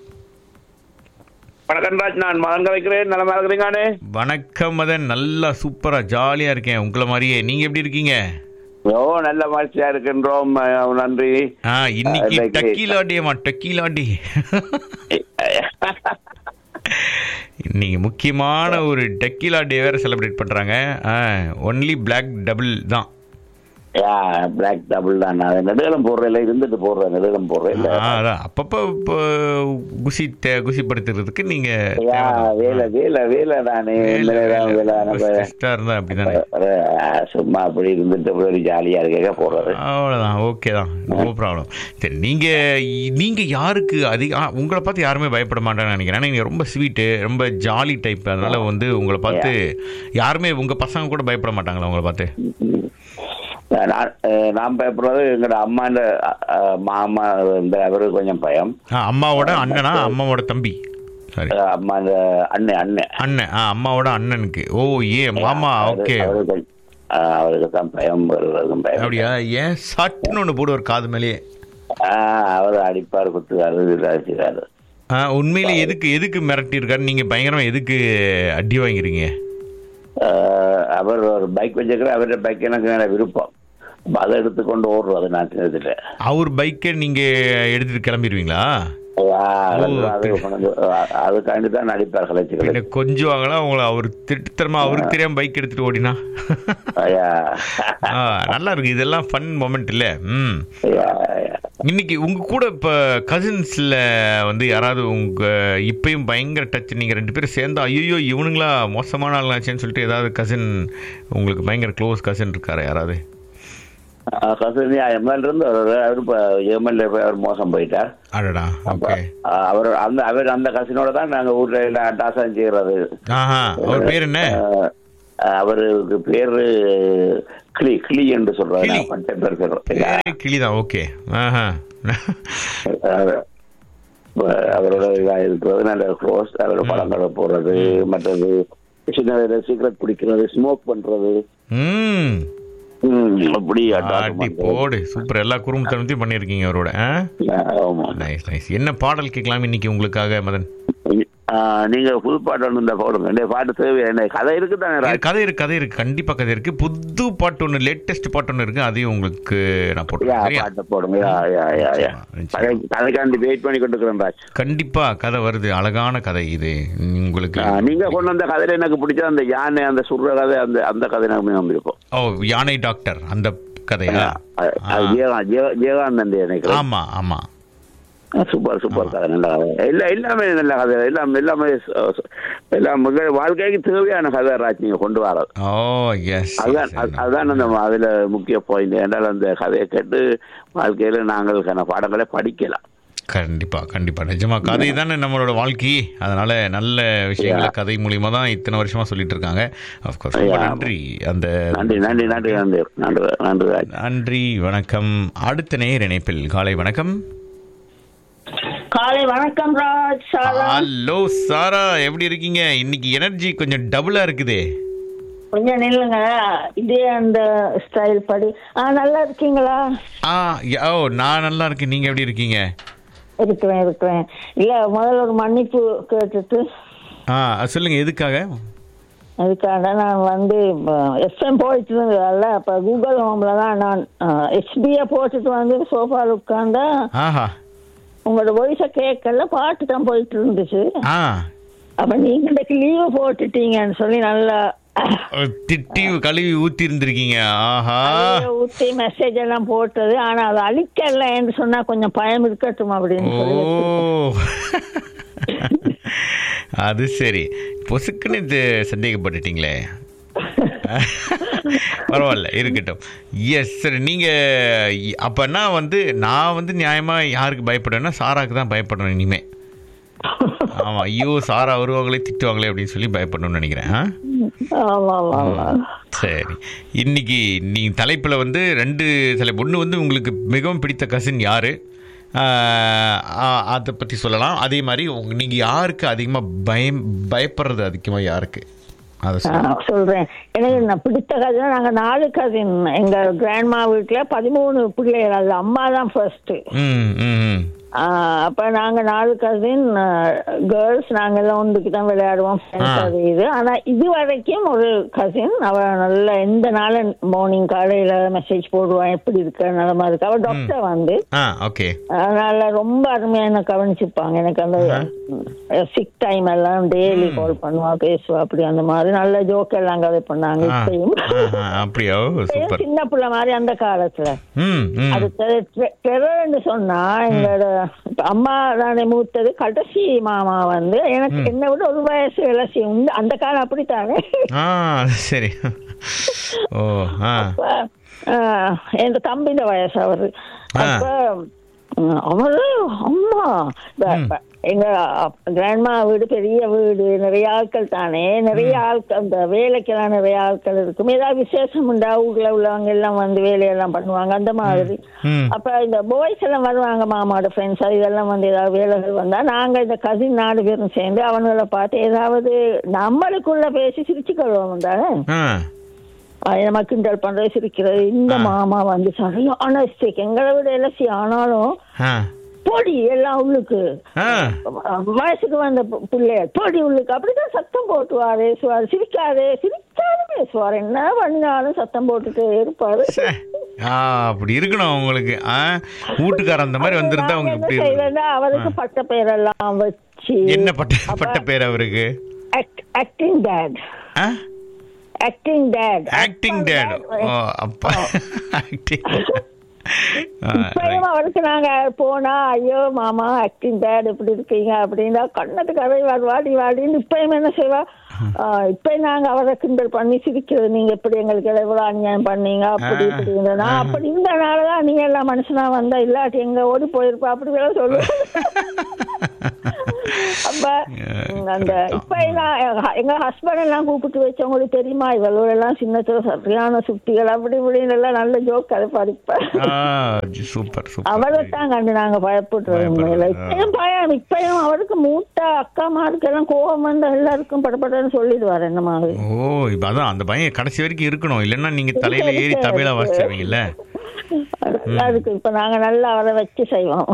வணக்கம் ராஜ் நான் மகன் கலைக்கிறேன் நலமா இருக்கிறீங்கானே வணக்கம் மதன் நல்லா சூப்பரா ஜாலியா இருக்கேன் உங்களை மாதிரியே நீங்க எப்படி இருக்கீங்க ஓ நல்ல மகிழ்ச்சியா இருக்கின்றோம் அஹ், நன்றி ஆ இன்னைக்கு இன்னைக்கு- டக்கீலா டேமா டக்கீலா டே இன்னைக்கு முக்கியமான ஒரு டக்கீலா டே வேற செலிப்ரேட் பண்றாங்க ஒன்லி Black டபுள் தான் யா பிளாக் டபுள் தான் நான் நெடுகலம் போடுறேன் இருந்துட்டு போடுறேன் நெடுகலம் போடுறேன் இல்ல ஆ, அதான் அப்பப்போ இப்போ குசி தே- குசிப்படுத்துறதுக்கு நீங்க யா வேலை வேலை வேலை நானே இந்த நேரம் வேலை நம்ம ஸ்ட்ரெஸ்டா இருந்தா அப்படிதானே அஹ், சும்மா அப்படி இருந்துட்டு அப்படி ஒரு ஜாலியா இருக்க போடுறது அவ்வளோதான் ஓகே தான் நோ ப்ராப்ளம் சரி நீங்க நீங்க யாருக்கு அதிக ஆ, உங்களை பார்த்து யாருமே பயப்பட மாட்டாங்கன்னு நினைக்கிறேன் ஏன்னா நீங்க ரொம்ப ஸ்வீட்டு ரொம்ப ஜாலி டைப் அதனால வந்து உங்களை பார்த்து யாருமே உங்க பசங்க கூட பயப்பட மாட்டாங்களா உங்களை பார்த்து நான் அஹ், நான் பயப்படுறது எங்களோட அம்மாண்ட அஹ், மாமா இந்த அவருக்கு கொஞ்சம் பயம் ஆ, அம்மாவோட அண்ணனா அம்மாவோட தம்பி சாரி அஹ், அம்மா இந்த அண்ணன் அண்ணன் அண்ணன் ஆ அம்மாவோட அண்ணனுக்கு ஓ ஏ மாமா ஓகே அவருக்கு கொஞ்சம், அஹ், அவருக்கு தான் பயம் வருவதுக்கும் பயம் அப்படியா ஏன் சட்டுன்னு ஒன்று போடுவார் காது மேலேயே ஆஹ், அவர் அடிப்பார் குத்துக்காரு விளாசிக்காரு ஆ, உண்மையிலே எதுக்கு எதுக்கு மிரட்டியிருக்காரு நீங்க பயங்கரமா எதுக்கு அடி வாங்கிறீங்க அவர் ஒரு பைக் வச்சிருக்கிற அவருடைய பைக் எனக்கு மேல விருப்பம் அப்ப அதை எடுத்துக்கொண்டு ஓடுறது நான் சின்னதுல அவர் பைக்கை நீங்க எடுத்துட்டு கிளம்பிடுவீங்களா அதுக்காண்டி தான் நடிப்பார் கலைச்சிகளை பின்ன கொஞ்சுவாங்களா உங்களை அவர் திட்டத்தரமா அவருக்கு தெரியாம பைக் எடுத்துட்டு ஓடினா ஐயா ஆ, நல்லா இருக்கு இதெல்லாம் ஃபன் மொமெண்ட் இல்ல ம் ஐயா, ஐயா. இன்னைக்கு உங்க கூட இப்ப கசின்ஸ்ல வந்து யாராவது உங்க இப்பயும் பயங்கர டச் நீங்க ரெண்டு பேரும் சேர்ந்தா ஐயோ இவனுங்களா மோசமான ஆளுங்களாச்சேன்னு சொல்லிட்டு ஏதாவது கசின் உங்களுக்கு பயங்கர க்ளோஸ் கசின் இருக்காரா யாராவது ஆஹ் கசினி எம்எல் இருந்து அவர் அவர் இப்போ எம்எல்ஏ போய் அவர் மோசம் போயிட்டார் அடடா அப்ப, ஓகே ஆஹ் அவர் அந்த அவர் அந்த கசினோட தான் நாங்க ஊர்ல எல்லாம் டாசம் செய்யறது ஆஹா அவர் பேர் என்ன ஆஹ் அவருக்கு பேரு கிளி கிளி என்று சொல்றாரு கிளி. நான் பட்ட பேர் சொல்றேன் பேரே கிளிதான் ஓகே ஆஹா அவர் அவரோட இதா இருக்கிறது நல்ல க்ளோஸ் அவரோட படங்களை போடுறது மற்றது சின்ன வயதுல சீக்கிரட் குடிக்கிறது ஸ்மோக் பண்றது ம் ம், அப்படி ஆட்டி அட்டாச் போடு சூப்பர் எல்லா குறும்புத்தனத்தையும் பண்ணியிருக்கீங்க அவரோட ஆமா நைஸ் நைஸ் என்ன பாடல் கேட்கலாம் இன்னைக்கு உங்களுக்காக மதன் ஆ, நீங்க புது பாட்டு ஒன்று இந்த போடுங்க இந்த பாட்டு தேவை என்ன கதை இருக்கு தானே இது கதை இருக்கு கதை இருக்கு கண்டிப்பா கதை இருக்கு புது பாட்டு ஒன்று லேட்டஸ்ட் பாட்டு ஒன்று இருக்கு அதையும் உங்களுக்கு நான் போட்டுருக்கேன் சரியா பாட்டை போடுங்க யா, யா, யா, யா. நிச்சயமா. கதை- கதைக்காண்டி வெயிட் பண்ணி கொண்டு ராஜ் கண்டிப்பா கதை வருது அழகான கதை இது உங்களுக்கு ஆ, நீங்க கொண்டு வந்த கதையில எனக்கு பிடிச்ச அந்த யானை அந்த சுடுற கதை அந்த அந்த கதை எனக்கு மிகவும் இருக்கும் ஓ யானை டாக்டர் அந்த கதையா அது- அது ஜெயகாந்த் ஜெய- ஜெயகாந்த் எனக்கு ஆமா ஆமா சூப்பர் சூப்பர் கதை நல்ல கதை இல்ல எல்லாமே நல்ல கதை எல்லாம் எல்லாமே ச- ச- எல்லாம் மிக வாழ்க்கைக்கு தேவையான கதை ராஜ் நீங்க கொண்டு வர ஓ எஸ் அதுதான் அது- அதுதான் அந்த அதுல முக்கிய பாயிண்ட் என்றால் அந்த கதையை கேட்டு வாழ்க்கையில நாங்கள் கன பாடங்களை படிக்கலாம் கண்டிப்பா கண்டிப்பா நிஜமா கதை தானே நம்மளோட வாழ்க்கை அதனால நல்ல விஷயங்களை கதை மூலியமா தான் இத்தனை வருஷமா சொல்லிட்டு இருக்காங்க அஃப்கோர்ஸ் ரொம்ப Yeah. நன்றி அந்த நன்றி நன்றி நன்றி நன்றி நன்றி நன்றி ராஜ் நன்றி வணக்கம் அடுத்த நேர் இணைப்பில் காலை வணக்கம் காலை வணக்கம் ராஜ் சாரா ஹலோ சாரா எப்படி இருக்கீங்க இன்னைக்கு எனர்ஜி கொஞ்சம் டபுளா இருக்குதே கொஞ்சம் நில்லுங்க இதே அந்த ஸ்டைல் படி ஆ நல்லா இருக்கீங்களா ஆ ய- ஓ நான் நல்லா இருக்கேன் நீங்க எப்படி இருக்கீங்க இருக்கிறேன் இருக்கிறேன் இல்ல முதல்ல ஒரு மன்னிப்பு கேட்டுட்டு ஆ சொல்லுங்க எதுக்காக அதுக்காக நான் வந்து எஃப்எம் போயிட்டு இருந்ததால அப்ப கூகுள் ஹோம்ல தான் நான் ஹெச்பியை போட்டுட்டு வந்து சோஃபால உட்காந்தா ஆஹா உங்களோட வாய்ஸை கேட்கல பாட்டு தான் போயிட்டு இருந்துச்சு ஆ அப்ப நீங்க இன்னைக்கு லீவு போட்டுட்டீங்கன்னு சொல்லி நல்லா திட்டி கழுவி ஊத்தி இருந்திருக்கீங்க ஆஹா அதையே ஊத்தி மெசேஜ் எல்லாம் போட்டது ஆனா அது அழிக்கலன்னு சொன்னா கொஞ்சம் பயம் இருக்கட்டும் அப்படின்னு ஓ சொல்லி அது சரி பொசுக்குன்னு இது சந்தேகப்பட்டுட்டீங்களே பரவாயில்ல இருக்கட்டும் எஸ் சரி நீங்க இ- அப்பன்னா வந்து நான் வந்து நியாயமா யாருக்கு பயப்படுவேன்னா சாராக்கு தான் பயப்படணும் இனிமே ஆமா ஐயோ சாரா வருவாங்களே திட்டுவாங்களே அப்படின்னு சொல்லி பயப்படணும்னு நினைக்கிறேன் ஆ? ஆமா ஆமா ஆமா சரி இன்னைக்கு நீ தலைப்பில் வந்து ரெண்டு தலைப்பு ஒன்று வந்து உங்களுக்கு மிகவும் பிடித்த கசின் யார் அதை பற்றி சொல்லலாம் அதே மாதிரி உங்க நீங்கள் யாருக்கு அதிகமாக பயம் பயப்படுறது அதிகமாக யாருக்கு அதை ஆ, சொல்லுங்க சொல்றேன் எனக்கு நான் பிடித்த கதை நாங்க நாலு கசின் எங்க கிராண்ட்மா வீட்டுல பதிமூணு பிள்ளைகள் அது அம்மா தான் ஃபர்ஸ்ட் ம் ம் ம். ஆஹ் அப்ப நாங்க நாலு கசின் கேர்ள்ஸ் நாங்க எல்லாம் ஒன்றுக்கு தான் விளையாடுவோம் friends ஆ. அது இது ஆனா இது வரைக்கும் ஒரு கசின் அவ நல்ல எந்த நாளும் மார்னிங் காலையில மெசேஜ் போடுவான் எப்படி இருக்க நலமா இருக்கு அவ டாக்டர் வந்து ஆ ஓகே அதனால ரொம்ப அருமையா என்ன கவனிச்சுப்பாங்க எனக்கு அந்த சிக் டைம் எல்லாம் டெய்லி கால் பண்ணுவா பேசுவா அப்படி அந்த மாதிரி நல்ல ஜோக் எல்லாம் கதை பண்ணாங்க ஆ இப்பயும் ஆஹா, அப்படியா இப்பயும் சூப்பர் சின்ன பிள்ளை மாதிரி அந்த காலத்துல ம் ம் அது டெரர்னு சொன்னா எங்களோட இப்ப அம்மா தானே மூத்தது கடைசி மாமா வந்து எனக்கு என்னை விட ஒரு வயசு இலசி உண்டு அந்த காலம் அப்படித்தானே ஆ சரி ஓ ஆ அப்ப, ஆஹ், என் தம்பிட வயசு அவரு ஆ. அப்ப உம், அவரு அம்மா இந்த- இப்ப எங்க கிராண்ட்மா வீடு பெரிய வீடு நிறைய ஆட்கள் தானே நிறைய ஆட்கள் அந்த வேலைக்கெல்லாம் நிறைய ஆட்கள் இருக்கும் ஏதாவது விசேஷம் உண்டா ஊர்ல உள்ளவங்க எல்லாம் வந்து வேலையெல்லாம் பண்ணுவாங்க அந்த மாதிரி ம் அப்ப இந்த பாய்ஸ் எல்லாம் வருவாங்க மாமாவோட ஃப்ரெண்ட்ஸ் இதெல்லாம் வந்து ஏதாவது வேலைகள் வந்தா நாங்க இந்த கசின் நாலு பேரும் சேர்ந்து அவங்கள பார்த்து ஏதாவது நம்மளுக்குள்ள பேசி சிரிச்சுக்கொள்வோம் தானே ஆ நம்ம கிண்டல் பண்றது சிரிக்கிறது இந்த ஆ. மாமா வந்து சரியான ஸ்டேக் எங்களை விட எலசி ஆனாலும் ஆ பொடி எல்லாம் உள்ளுக்கு ஆ வயசுக்கு வந்த பு- பிள்ளைய பொடி உள்ளுக்கு அப்படிதான் சத்தம் போட்டுவாரு பேசுவாரு சிரிக்காரு சிரிக்காரு பேசுவாரு என்ன பண்ணாலும் சத்தம் போட்டுட்டு இருப்பாரு ச்சே. ஆ அப்படி இருக்கணும் உங்களுக்கு ஆ வீட்டுக்காரன் அந்த மாதிரி வந்திருந்தா நாங்க அவங்க என்ன இப்படி இருக்கும். செய்யறதுன்னா, அவருக்கு பட்ட பேரெல்லாம் வச்சு என்ன பட்ட பட்ட பேர் அவருக்கு ஆக்டிங் டேட் ஆ ஆக்டிங் டேட் ஆக்டிங் டேட் ஓ அப்பா ஆக்டிங் இப்பயும் அவருக்கு நாங்க போனா ஐயோ மாமா ஆக்டிங் டேட் இப்படி இருக்கீங்க அப்படின்னா கண்ணத்துக்கு அதை வாடி வாடின்னு இப்பயும் என்ன செய்வா ஆஹ் இப்ப நாங்க அவரை கிண்டல் பண்ணி சிரிக்கிறது நீங்க எப்படி எங்களுக்கு எவ்வளவு அநியாயம் பண்ணீங்க அப்படி ஆ. இப்படி இருந்தது. நான் அப்படி இருந்தனாலதான் நீங்க எல்லாம் மனுஷனா வந்தா இல்லாட்டி எங்க ஓடி போயிருப்பா அப்படி எல்லாம் சொல்லுவேன் அப்ப உம், அந்த இப்ப எல்லாம் எங்க- எங்க ஹஸ்பண்ட் எல்லாம் கூப்பிட்டு வச்சவங்களுக்கு தெரியுமா இவளோட எல்லாம் சின்னத்துல சரியான சுட்டிகள் அப்படி இப்படின்னு எல்லாம் நல்ல ஜோக் அதை படிப்பேன் ஆ சூப்பர் சூப்பர் அவரைத்தான் கண்டு நாங்க பயப்படுறது பயப்படுறது, உண்மையில ஆ. இப்பயும் பயம் இப்பயும் அவருக்கு மூத்த அக்காமாருக்கு எல்லாம் கோபம் வந்து எல்லாருக்கும் படப்படன்னு சொல்லிடுவாரு என்ன மாதிரி ஓ இப்போ அதான் அந்த பையன் கடைசி வரைக்கும் இருக்கணும் இல்லைன்னா நீங்க தலையில ஏறி தபையில வாசிச்சிருவீங்கல்ல அதுக்கு இப்ப நாங்க நல்லா அவரை வச்சு செய்வோம்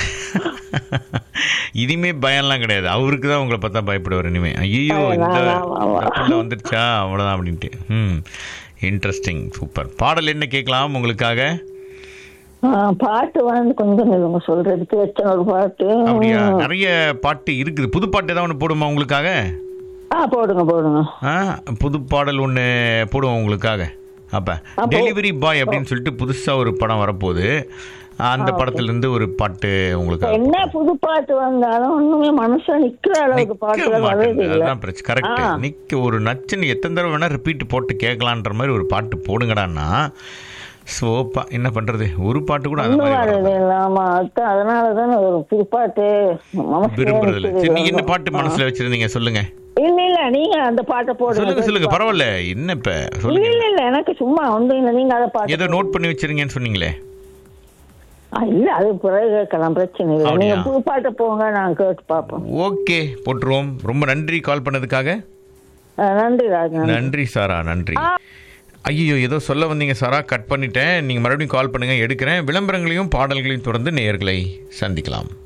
இனிமே பயம்லாம் கிடையாது அவருக்கு தான் உங்களை பார்த்தா பயப்படுவார் இனிமே ஐயோ இந்த ஆமா, ஆமா. கப்பல்ல வந்துருச்சா அவ்வளோதான் அப்படின்ட்டு ம் இன்ட்ரெஸ்டிங் சூப்பர் பாடல் என்ன கேட்கலாம் உங்களுக்காக ஆ, பாட்டு வந்து கொஞ்சம் இவங்க சொல்றதுக்கு வச்ச ஒரு பாட்டு அப்படியா நிறைய பாட்டு இருக்குது புது பாட்டு ஏதாவது ஒன்று போடுமா உங்களுக்காக ஆ போடுங்க போடுங்க ஆ புது பாடல் ஒன்று போடுவோம் உங்களுக்காக அப்போ போ- டெலிவரி பாய் அப்படின்னு சொல்லிட்டு புதுசாக ஒரு படம் வரப்போகுது அந்த படத்துலேருந்து ஒரு பாட்டு உங்களுக்காக என்ன புது பாட்டு வந்தாலும் ஒண்ணுமே மனுஷன் நிக்கிற அளவுக்கு நிக்க பாட்டுகள் வரது மாட்டேங்குது. இல்ல அதுதான் பிரச்சனை கரெக்ட் ஆ. நிக்க ஒரு நச்சுன்னு எத்தனை தடவை வேணா ரிப்பீட் போட்டு கேட்கலான்ற மாதிரி ஒரு பாட்டு போடுங்கடான்னா சோப்பா என்ன பண்றது ஒரு பாட்டு கூட அந்த ஒண்ணும் மாதிரி வரது வரல. இல்ல ஆமா அதான் அதனாலதான் ஒரு புது பாட்டு மனசுலயே விரும்புறது இல்ல நிக்குது. சரி நீங்க என்ன பாட்டு மனசுல வச்சிருந்தீங்க சொல்லுங்க இல்ல இல்ல நீங்க அந்த பாட்டை போடுங்க சொல்லுங்க சொல்லுங்க பரவாயில்ல என்ன இப்ப இல்ல சொல்லுங்க இல்ல இல்ல எனக்கு சும்மா ஒன்றும் இல்ல நீங்க அதை பாட்டு ஏதோ நோட் பண்ணி வச்சிருங்கன்னு சொன்னீங்களே ஆ, இல்ல அது பிறகு கேட்கலாம் பிரச்சனை இல்லை நீங்க அப்படியா? புது பாட்டை போங்க நான் கேட்டு பார்ப்போம் ஓகே போட்டுருவோம் ரொம்ப நன்றி கால் பண்ணதுக்காக ஆ, நன்றி ராஜ் நன்றி நன்றி சாரா நன்றி ஐயோ ஏதோ சொல்ல வந்தீங்க சாரா கட் பண்ணிட்டேன் நீங்க மறுபடியும் கால் பண்ணுங்க எடுக்கிறேன் விளம்பரங்களையும் பாடல்களையும் தொடர்ந்து நேயர்களை சந்திக்கலாம்